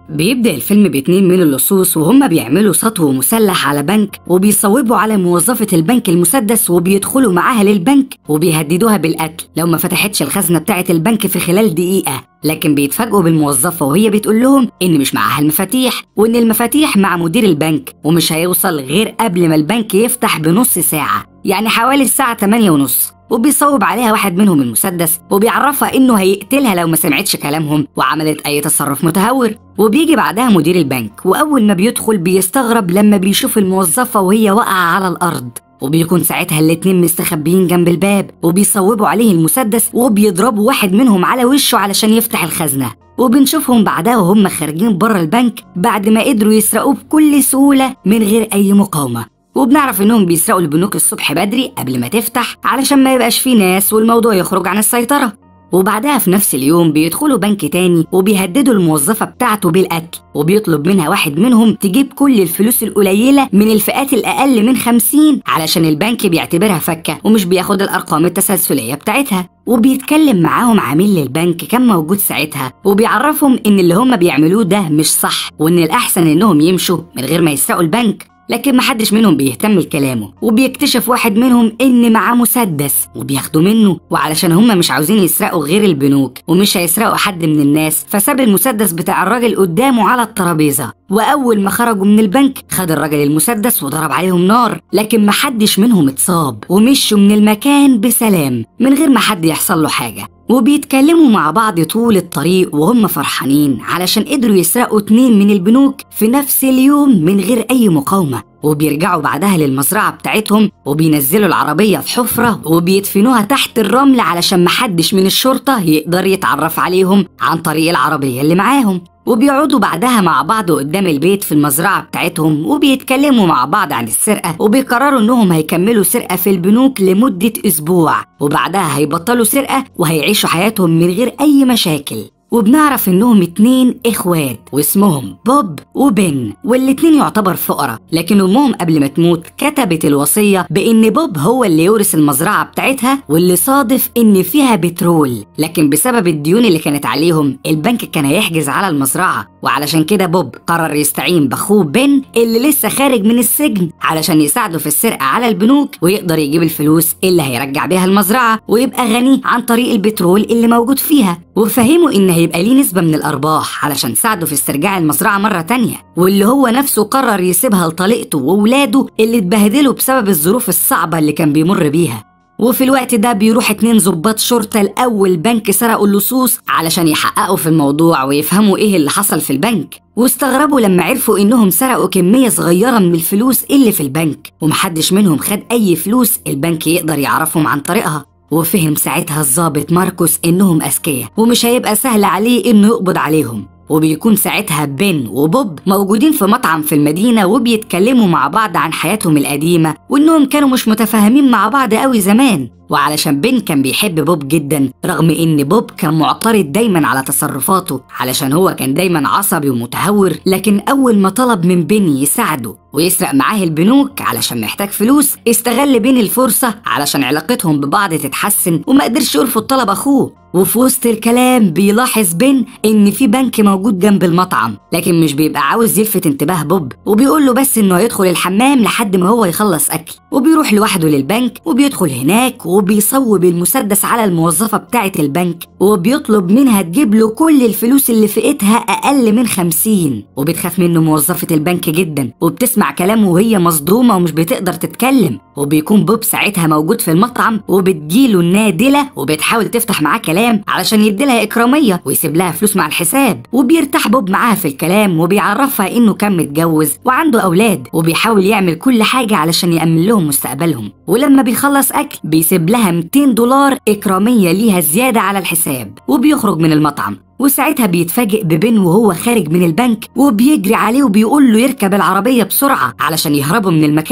بيبدأ الفيلم باتنين من اللصوص وهم بيعملوا سطو مسلح على بنك وبيصوبوا على موظفة البنك المسدس وبيدخلوا معاها للبنك وبيهددوها بالقتل لو ما فتحتش الخزنة بتاعة البنك في خلال دقيقة لكن بيتفاجئوا بالموظفة وهي بتقول لهم إن مش معاها المفاتيح وإن المفاتيح مع مدير البنك ومش هيوصل غير قبل ما البنك يفتح بنص ساعة يعني حوالي الساعة 8 ونص وبيصوب عليها واحد منهم المسدس وبيعرفها انه هيقتلها لو ما سمعتش كلامهم وعملت اي تصرف متهور وبيجي بعدها مدير البنك واول ما بيدخل بيستغرب لما بيشوف الموظفه وهي واقعه على الارض وبيكون ساعتها الاتنين مستخبيين جنب الباب وبيصوبوا عليه المسدس وبيضربوا واحد منهم على وشه علشان يفتح الخزنه وبنشوفهم بعدها وهم خارجين بره البنك بعد ما قدروا يسرقوه بكل سهوله من غير اي مقاومه وبنعرف انهم بيسرقوا البنوك الصبح بدري قبل ما تفتح علشان ما يبقاش فيه ناس والموضوع يخرج عن السيطرة وبعدها في نفس اليوم بيدخلوا بنك تاني وبيهددوا الموظفة بتاعته بالقتل وبيطلب منها واحد منهم تجيب كل الفلوس القليلة من الفئات الأقل من 50 علشان البنك بيعتبرها فكة ومش بياخد الأرقام التسلسلية بتاعتها وبيتكلم معاهم عميل للبنك كان موجود ساعتها وبيعرفهم إن اللي هم بيعملوه ده مش صح وإن الأحسن إنهم يمشوا من غير ما يسرقوا البنك لكن محدش منهم بيهتم لكلامه وبيكتشف واحد منهم ان معاه مسدس وبياخدوا منه وعلشان هما مش عاوزين يسرقوا غير البنوك ومش هيسرقوا حد من الناس فساب المسدس بتاع الراجل قدامه على الترابيزه واول ما خرجوا من البنك خد الراجل المسدس وضرب عليهم نار لكن محدش منهم اتصاب ومشوا من المكان بسلام من غير ما حد يحصل له حاجه وبيتكلموا مع بعض طول الطريق وهم فرحانين علشان قدروا يسرقوا اتنين من البنوك في نفس اليوم من غير أي مقاومة وبيرجعوا بعدها للمزرعة بتاعتهم وبينزلوا العربية في حفرة وبيدفنوها تحت الرمل علشان محدش من الشرطة يقدر يتعرف عليهم عن طريق العربية اللي معاهم وبيقعدوا بعدها مع بعض قدام البيت في المزرعة بتاعتهم وبيتكلموا مع بعض عن السرقة وبيقرروا إنهم هيكملوا سرقة في البنوك لمدة أسبوع وبعدها هيبطلوا سرقة وهيعيشوا حياتهم من غير أي مشاكل وبنعرف انهم اتنين اخوات واسمهم بوب وبن والاتنين يعتبر فقراء لكن امهم قبل ما تموت كتبت الوصيه بان بوب هو اللي يورث المزرعه بتاعتها واللي صادف ان فيها بترول لكن بسبب الديون اللي كانت عليهم البنك كان هيحجز على المزرعه وعلشان كده بوب قرر يستعين باخوه بن اللي لسه خارج من السجن علشان يساعده في السرقه على البنوك ويقدر يجيب الفلوس اللي هيرجع بيها المزرعه ويبقى غني عن طريق البترول اللي موجود فيها وفهموا ان هيبقى ليه نسبه من الارباح علشان ساعده في استرجاع المزرعه مره تانية واللي هو نفسه قرر يسيبها لطليقته وولاده اللي اتبهدلوا بسبب الظروف الصعبه اللي كان بيمر بيها وفي الوقت ده بيروح اتنين ظباط شرطة الأول بنك سرقوا اللصوص علشان يحققوا في الموضوع ويفهموا ايه اللي حصل في البنك واستغربوا لما عرفوا انهم سرقوا كمية صغيرة من الفلوس اللي في البنك ومحدش منهم خد أي فلوس البنك يقدر يعرفهم عن طريقها وفهم ساعتها الضابط ماركوس انهم اذكياء ومش هيبقى سهل عليه انه يقبض عليهم وبيكون ساعتها بن وبوب موجودين في مطعم في المدينة وبيتكلموا مع بعض عن حياتهم القديمة وإنهم كانوا مش متفاهمين مع بعض قوي زمان وعلشان بن كان بيحب بوب جدا رغم ان بوب كان معترض دايما على تصرفاته علشان هو كان دايما عصبي ومتهور لكن اول ما طلب من بن يساعده ويسرق معاه البنوك علشان محتاج فلوس استغل بين الفرصة علشان علاقتهم ببعض تتحسن وما قدرش يرفض طلب اخوه وفي وسط الكلام بيلاحظ بن ان في بنك موجود جنب المطعم لكن مش بيبقى عاوز يلفت انتباه بوب وبيقول له بس انه هيدخل الحمام لحد ما هو يخلص اكل وبيروح لوحده للبنك وبيدخل هناك وبيصوب المسدس على الموظفة بتاعة البنك وبيطلب منها تجيب له كل الفلوس اللي في ايدها أقل من خمسين وبتخاف منه موظفة البنك جدا وبتسمع كلامه وهي مصدومة ومش بتقدر تتكلم وبيكون بوب ساعتها موجود في المطعم وبتجيله النادلة وبتحاول تفتح معاه كلام علشان يديلها إكرامية ويسيب لها فلوس مع الحساب وبيرتاح بوب معاها في الكلام وبيعرفها إنه كان متجوز وعنده أولاد وبيحاول يعمل كل حاجة علشان يأمن لهم مستقبلهم ولما بيخلص أكل بيسيب لها 200 دولار إكرامية ليها زيادة على الحساب وبيخرج من المطعم وساعتها بيتفاجئ ببن وهو خارج من البنك وبيجري عليه وبيقول له يركب العربية بسرعة علشان يهربوا من المكان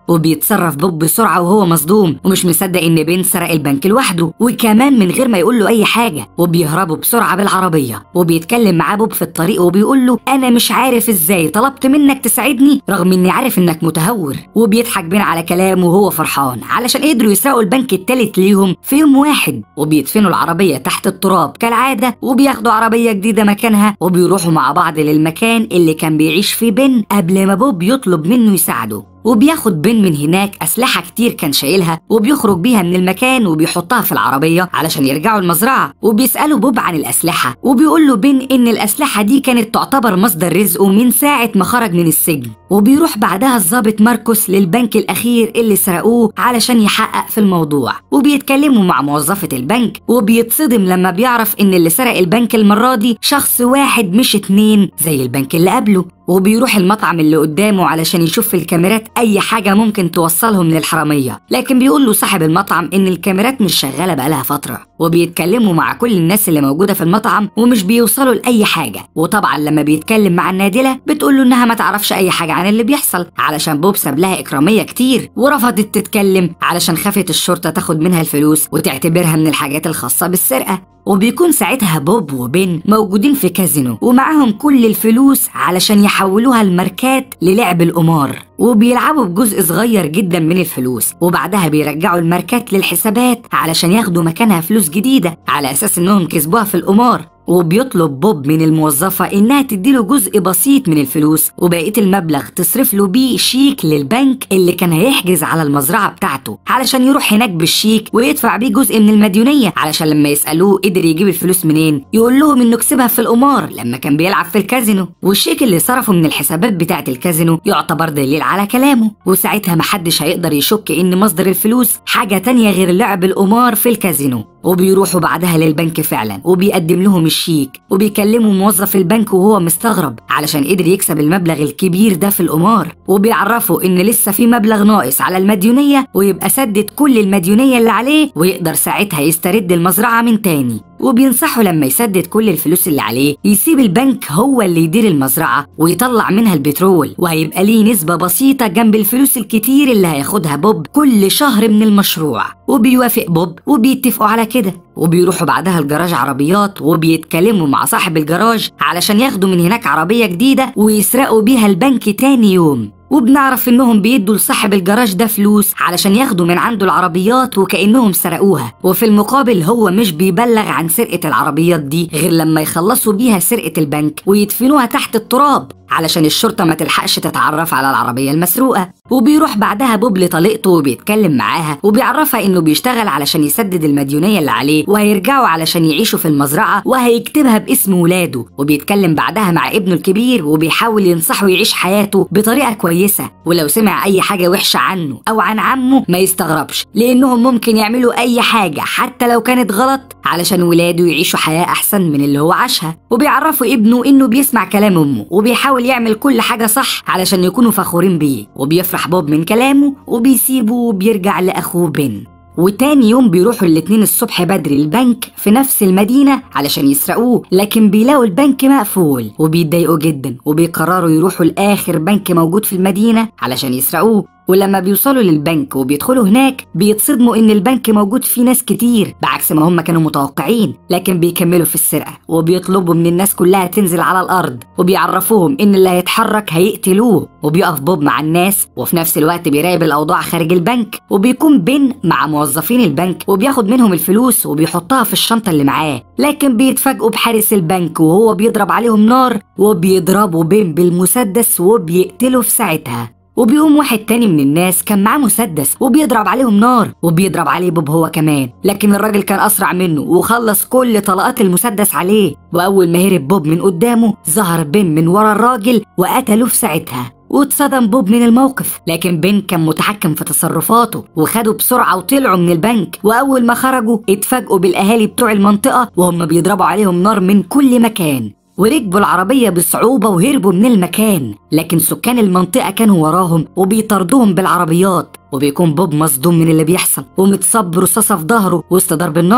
وبيتصرف بوب بسرعة وهو مصدوم ومش مصدق إن بين سرق البنك لوحده وكمان من غير ما يقول له أي حاجة وبيهربوا بسرعة بالعربية وبيتكلم معاه بوب في الطريق وبيقول له أنا مش عارف إزاي طلبت منك تساعدني رغم إني عارف إنك متهور وبيضحك بين على كلامه وهو فرحان علشان قدروا يسرقوا البنك التالت ليهم في يوم واحد وبيدفنوا العربية تحت التراب كالعادة وبياخدوا عربية جديدة مكانها وبيروحوا مع بعض للمكان اللي كان بيعيش فيه بن قبل ما بوب يطلب منه يساعده وبياخد بن من هناك أسلحة كتير كان شايلها وبيخرج بيها من المكان وبيحطها في العربية علشان يرجعوا المزرعة وبيسألوا بوب عن الأسلحة وبيقول له بن إن الأسلحة دي كانت تعتبر مصدر رزقه من ساعة ما خرج من السجن وبيروح بعدها الضابط ماركوس للبنك الأخير اللي سرقوه علشان يحقق في الموضوع وبيتكلموا مع موظفة البنك وبيتصدم لما بيعرف إن اللي سرق البنك المرة دي شخص واحد مش اتنين زي البنك اللي قبله وبيروح المطعم اللي قدامه علشان يشوف في الكاميرات اي حاجه ممكن توصلهم للحراميه لكن بيقول له صاحب المطعم ان الكاميرات مش شغاله بقالها فتره وبيتكلموا مع كل الناس اللي موجوده في المطعم ومش بيوصلوا لاي حاجه وطبعا لما بيتكلم مع النادله بتقول له انها ما تعرفش اي حاجه عن اللي بيحصل علشان بوب ساب لها اكراميه كتير ورفضت تتكلم علشان خافت الشرطه تاخد منها الفلوس وتعتبرها من الحاجات الخاصه بالسرقه وبيكون ساعتها بوب وبن موجودين في كازينو ومعاهم كل الفلوس علشان يحولوها الماركات للعب القمار وبيلعبوا بجزء صغير جدا من الفلوس وبعدها بيرجعوا الماركات للحسابات علشان ياخدوا مكانها فلوس جديدة على أساس إنهم كسبوها في القمار وبيطلب بوب من الموظفة إنها تديله جزء بسيط من الفلوس وبقية المبلغ تصرف له بيه شيك للبنك اللي كان هيحجز على المزرعة بتاعته علشان يروح هناك بالشيك ويدفع بيه جزء من المديونية علشان لما يسألوه قدر يجيب الفلوس منين يقول لهم إنه كسبها في القمار لما كان بيلعب في الكازينو والشيك اللي صرفه من الحسابات بتاعة الكازينو يعتبر دليل على كلامه وساعتها محدش هيقدر يشك إن مصدر الفلوس حاجة تانية غير لعب القمار في الكازينو وبيروحوا بعدها للبنك فعلا وبيقدم لهم الشيك وبيكلموا موظف البنك وهو مستغرب علشان قدر يكسب المبلغ الكبير ده في القمار وبيعرفوا ان لسه في مبلغ ناقص على المديونيه ويبقى سدد كل المديونيه اللي عليه ويقدر ساعتها يسترد المزرعه من تاني وبينصحوا لما يسدد كل الفلوس اللي عليه يسيب البنك هو اللي يدير المزرعة ويطلع منها البترول وهيبقى ليه نسبة بسيطة جنب الفلوس الكتير اللي هياخدها بوب كل شهر من المشروع وبيوافق بوب وبيتفقوا على كده وبيروحوا بعدها الجراج عربيات وبيتكلموا مع صاحب الجراج علشان ياخدوا من هناك عربية جديدة ويسرقوا بيها البنك تاني يوم وبنعرف انهم بيدوا لصاحب الجراج ده فلوس علشان ياخدوا من عنده العربيات وكانهم سرقوها وفي المقابل هو مش بيبلغ عن سرقه العربيات دي غير لما يخلصوا بيها سرقه البنك ويدفنوها تحت التراب علشان الشرطه ما تلحقش تتعرف على العربيه المسروقه وبيروح بعدها بوب لطليقته وبيتكلم معاها وبيعرفها انه بيشتغل علشان يسدد المديونيه اللي عليه وهيرجعوا علشان يعيشوا في المزرعه وهيكتبها باسم ولاده وبيتكلم بعدها مع ابنه الكبير وبيحاول ينصحه يعيش حياته بطريقه كويسه ولو سمع اي حاجه وحشه عنه او عن عمه ما يستغربش لانهم ممكن يعملوا اي حاجه حتى لو كانت غلط علشان ولاده يعيشوا حياه احسن من اللي هو عاشها وبيعرفوا ابنه انه بيسمع كلام امه وبيحاول يعمل كل حاجه صح علشان يكونوا فخورين بيه وبيفرح بوب من كلامه وبيسيبه وبيرجع لاخوه بن وتاني يوم بيروحوا الاتنين الصبح بدري البنك في نفس المدينة علشان يسرقوه لكن بيلاقوا البنك مقفول وبيتضايقوا جدا وبيقرروا يروحوا لآخر بنك موجود في المدينة علشان يسرقوه ولما بيوصلوا للبنك وبيدخلوا هناك بيتصدموا ان البنك موجود فيه ناس كتير بعكس ما هم كانوا متوقعين لكن بيكملوا في السرقه وبيطلبوا من الناس كلها تنزل على الارض وبيعرفوهم ان اللي هيتحرك هيقتلوه وبيقف بوب مع الناس وفي نفس الوقت بيراقب الاوضاع خارج البنك وبيكون بين مع موظفين البنك وبياخد منهم الفلوس وبيحطها في الشنطه اللي معاه لكن بيتفاجئوا بحارس البنك وهو بيضرب عليهم نار وبيضربوا بين بالمسدس وبيقتله في ساعتها وبيقوم واحد تاني من الناس كان معاه مسدس وبيضرب عليهم نار وبيضرب عليه بوب هو كمان لكن الراجل كان أسرع منه وخلص كل طلقات المسدس عليه وأول ما هرب بوب من قدامه ظهر بين من ورا الراجل وقتله في ساعتها واتصدم بوب من الموقف لكن بن كان متحكم في تصرفاته وخدوا بسرعة وطلعوا من البنك وأول ما خرجوا اتفاجئوا بالأهالي بتوع المنطقة وهم بيضربوا عليهم نار من كل مكان وركبوا العربية بصعوبة وهربوا من المكان لكن سكان المنطقة كانوا وراهم وبيطاردوهم بالعربيات وبيكون بوب مصدوم من اللي بيحصل ومتصاب برصاصة في ظهره وسط ضرب النار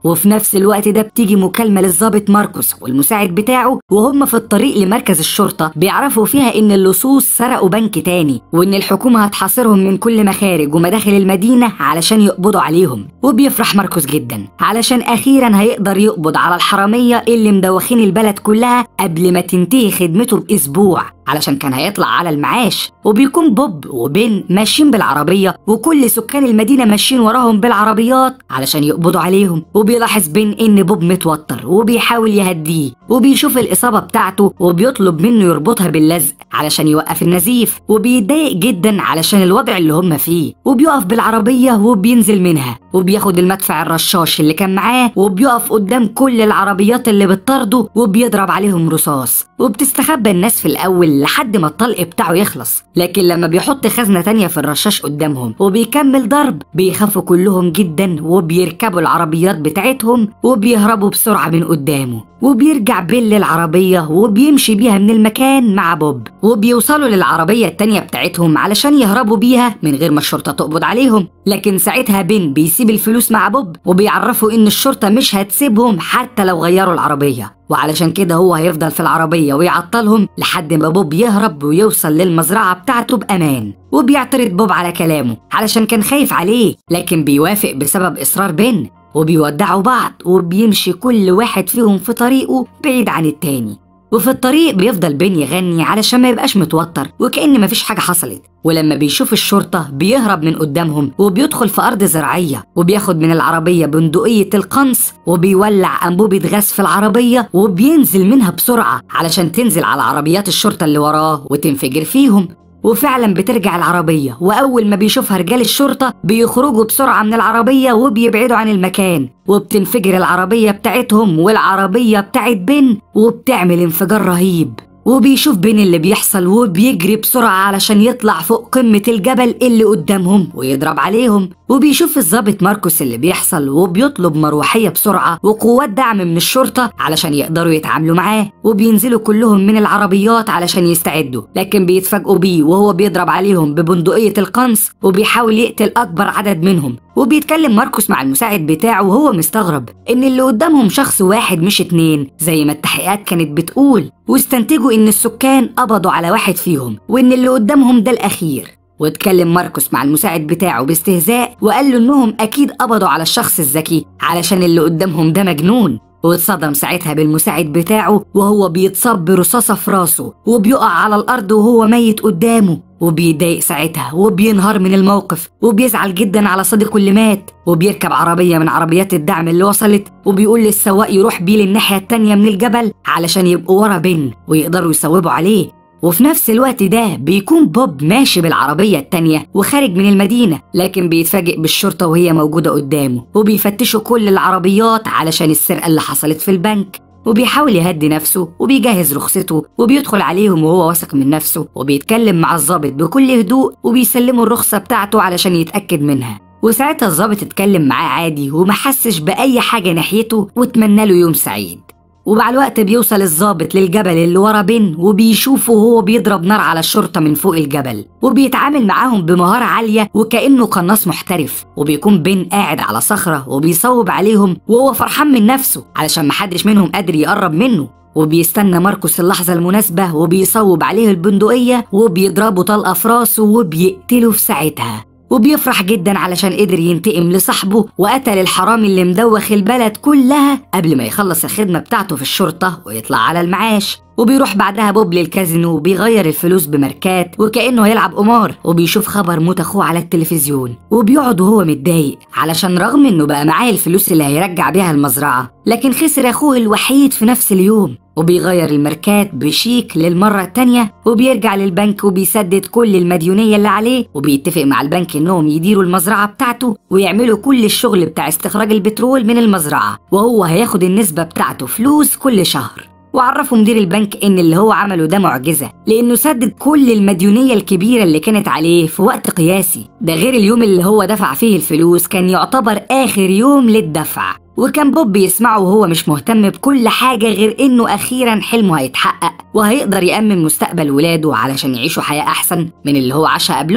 وفي نفس الوقت ده بتيجي مكالمة للضابط ماركوس والمساعد بتاعه وهم في الطريق لمركز الشرطة بيعرفوا فيها إن اللصوص سرقوا بنك تاني وإن الحكومة هتحاصرهم من كل مخارج ومداخل المدينة علشان يقبضوا عليهم وبيفرح ماركوس جدا علشان أخيرا هيقدر يقبض على الحرامية اللي مدوخين البلد كلها قبل ما تنتهي خدمته بأسبوع علشان كان هيطلع على المعاش وبيكون بوب وبن ماشيين بالعربية وكل سكان المدينة ماشيين وراهم بالعربيات علشان يقبضوا عليهم وبيلاحظ بن إن بوب متوتر وبيحاول يهديه وبيشوف الإصابة بتاعته وبيطلب منه يربطها باللزق علشان يوقف النزيف وبيتضايق جدا علشان الوضع اللي هم فيه وبيقف بالعربية وبينزل منها وبياخد المدفع الرشاش اللي كان معاه وبيقف قدام كل العربيات اللي بتطارده وبيضرب عليهم رصاص وبتستخبى الناس في الأول لحد ما الطلق بتاعه يخلص لكن لما بيحط خزنة تانية في الرشاش قدامهم وبيكمل ضرب بيخافوا كلهم جدا وبيركبوا العربيات بتاعتهم وبيهربوا بسرعة من قدامه وبيرجع بيل للعربية وبيمشي بيها من المكان مع بوب وبيوصلوا للعربية التانية بتاعتهم علشان يهربوا بيها من غير ما الشرطة تقبض عليهم لكن ساعتها بين بيسيب الفلوس مع بوب وبيعرفوا إن الشرطة مش هتسيبهم حتى لو غيروا العربية وعلشان كده هو هيفضل في العربية ويعطلهم لحد ما بوب يهرب ويوصل للمزرعة بتاعته بأمان وبيعترض بوب على كلامه علشان كان خايف عليه لكن بيوافق بسبب إصرار بين وبيودعوا بعض وبيمشي كل واحد فيهم في طريقه بعيد عن التاني وفي الطريق بيفضل بين يغني علشان ما يبقاش متوتر وكأن مفيش حاجة حصلت ولما بيشوف الشرطة بيهرب من قدامهم وبيدخل في أرض زراعية وبياخد من العربية بندقية القنص وبيولع أنبوبة غاز في العربية وبينزل منها بسرعة علشان تنزل على عربيات الشرطة اللي وراه وتنفجر فيهم وفعلا بترجع العربية وأول ما بيشوفها رجال الشرطة بيخرجوا بسرعة من العربية وبيبعدوا عن المكان وبتنفجر العربية بتاعتهم والعربية بتاعت بن وبتعمل انفجار رهيب وبيشوف بين اللي بيحصل وبيجري بسرعة علشان يطلع فوق قمة الجبل اللي قدامهم ويضرب عليهم وبيشوف الضابط ماركوس اللي بيحصل وبيطلب مروحية بسرعة وقوات دعم من الشرطة علشان يقدروا يتعاملوا معاه وبينزلوا كلهم من العربيات علشان يستعدوا لكن بيتفاجئوا بيه وهو بيضرب عليهم ببندقية القنص وبيحاول يقتل أكبر عدد منهم وبيتكلم ماركوس مع المساعد بتاعه وهو مستغرب إن اللي قدامهم شخص واحد مش اتنين زي ما التحقيقات كانت بتقول واستنتجوا إن السكان قبضوا على واحد فيهم وإن اللي قدامهم ده الأخير واتكلم ماركوس مع المساعد بتاعه باستهزاء وقال له إنهم أكيد قبضوا على الشخص الذكي علشان اللي قدامهم ده مجنون واتصدم ساعتها بالمساعد بتاعه وهو بيتصاب برصاصة في راسه وبيقع على الأرض وهو ميت قدامه وبيضايق ساعتها وبينهار من الموقف وبيزعل جدا على صديقه اللي مات وبيركب عربية من عربيات الدعم اللي وصلت وبيقول للسواق يروح بيه للناحية التانية من الجبل علشان يبقوا ورا بن ويقدروا يصوبوا عليه وفي نفس الوقت ده بيكون بوب ماشي بالعربية التانية وخارج من المدينة لكن بيتفاجئ بالشرطة وهي موجودة قدامه وبيفتشوا كل العربيات علشان السرقة اللي حصلت في البنك وبيحاول يهدي نفسه وبيجهز رخصته وبيدخل عليهم وهو واثق من نفسه وبيتكلم مع الضابط بكل هدوء وبيسلمه الرخصة بتاعته علشان يتأكد منها وساعتها الضابط اتكلم معاه عادي ومحسش بأي حاجة ناحيته واتمنى له يوم سعيد ومع الوقت بيوصل الضابط للجبل اللي ورا بن وبيشوفه وهو بيضرب نار على الشرطة من فوق الجبل وبيتعامل معاهم بمهارة عالية وكأنه قناص محترف وبيكون بن قاعد على صخرة وبيصوب عليهم وهو فرحان من نفسه علشان محدش منهم قادر يقرب منه وبيستنى ماركوس اللحظة المناسبة وبيصوب عليه البندقية وبيضربه طلقة في راسه وبيقتله في ساعتها وبيفرح جدا علشان قدر ينتقم لصاحبه وقتل الحرامي اللي مدوخ البلد كلها قبل ما يخلص الخدمة بتاعته في الشرطة ويطلع على المعاش وبيروح بعدها بوب للكازينو وبيغير الفلوس بماركات وكأنه هيلعب قمار وبيشوف خبر موت أخوه على التلفزيون وبيقعد وهو متضايق علشان رغم إنه بقى معاه الفلوس اللي هيرجع بيها المزرعة لكن خسر أخوه الوحيد في نفس اليوم وبيغير الماركات بشيك للمرة التانية وبيرجع للبنك وبيسدد كل المديونية اللي عليه وبيتفق مع البنك إنهم يديروا المزرعة بتاعته ويعملوا كل الشغل بتاع استخراج البترول من المزرعة وهو هياخد النسبة بتاعته فلوس كل شهر وعرفوا مدير البنك ان اللي هو عمله ده معجزه لانه سدد كل المديونيه الكبيره اللي كانت عليه في وقت قياسي ده غير اليوم اللي هو دفع فيه الفلوس كان يعتبر اخر يوم للدفع وكان بوب بيسمعه وهو مش مهتم بكل حاجة غير إنه أخيرا حلمه هيتحقق وهيقدر يأمن مستقبل ولاده علشان يعيشوا حياة أحسن من اللي هو عاشها قبلهم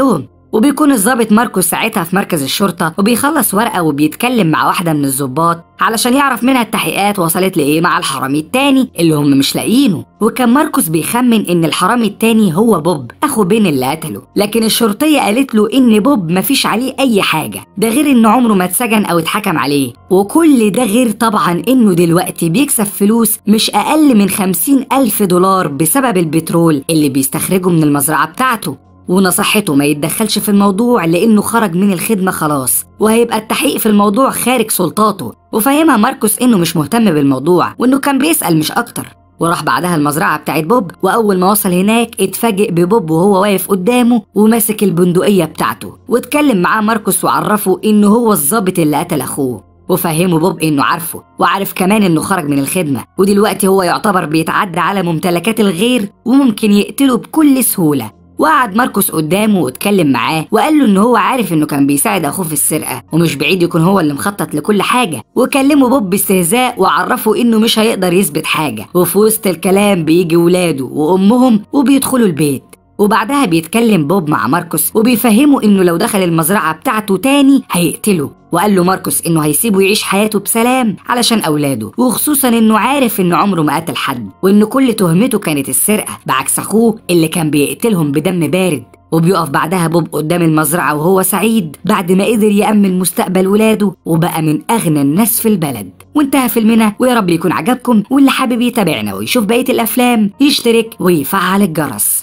وبيكون الضابط ماركوس ساعتها في مركز الشرطة وبيخلص ورقة وبيتكلم مع واحدة من الضباط علشان يعرف منها التحقيقات وصلت لإيه مع الحرامي التاني اللي هم مش لاقيينه وكان ماركوس بيخمن إن الحرامي التاني هو بوب أخو بين اللي قتله لكن الشرطية قالت له إن بوب مفيش عليه أي حاجة ده غير إن عمره ما اتسجن أو اتحكم عليه وكل ده غير طبعا إنه دلوقتي بيكسب فلوس مش أقل من خمسين ألف دولار بسبب البترول اللي بيستخرجه من المزرعة بتاعته ونصحته ما يتدخلش في الموضوع لأنه خرج من الخدمة خلاص وهيبقى التحقيق في الموضوع خارج سلطاته وفهمها ماركوس إنه مش مهتم بالموضوع وإنه كان بيسأل مش أكتر وراح بعدها المزرعة بتاعت بوب وأول ما وصل هناك اتفاجئ ببوب وهو واقف قدامه وماسك البندقية بتاعته واتكلم معاه ماركوس وعرفه إنه هو الظابط اللي قتل أخوه وفهمه بوب انه عارفه وعارف كمان انه خرج من الخدمه ودلوقتي هو يعتبر بيتعدى على ممتلكات الغير وممكن يقتله بكل سهوله وقعد ماركوس قدامه واتكلم معاه وقال له ان هو عارف انه كان بيساعد اخوه في السرقه ومش بعيد يكون هو اللي مخطط لكل حاجه وكلمه بوب باستهزاء وعرفه انه مش هيقدر يثبت حاجه وفي وسط الكلام بيجي ولاده وامهم وبيدخلوا البيت وبعدها بيتكلم بوب مع ماركوس وبيفهمه انه لو دخل المزرعه بتاعته تاني هيقتله وقال له ماركوس انه هيسيبه يعيش حياته بسلام علشان اولاده وخصوصا انه عارف انه عمره ما قتل حد وان كل تهمته كانت السرقه بعكس اخوه اللي كان بيقتلهم بدم بارد وبيقف بعدها بوب قدام المزرعة وهو سعيد بعد ما قدر يأمن مستقبل ولاده وبقى من أغنى الناس في البلد وانتهى فيلمنا ويا رب يكون عجبكم واللي حابب يتابعنا ويشوف بقية الأفلام يشترك ويفعل الجرس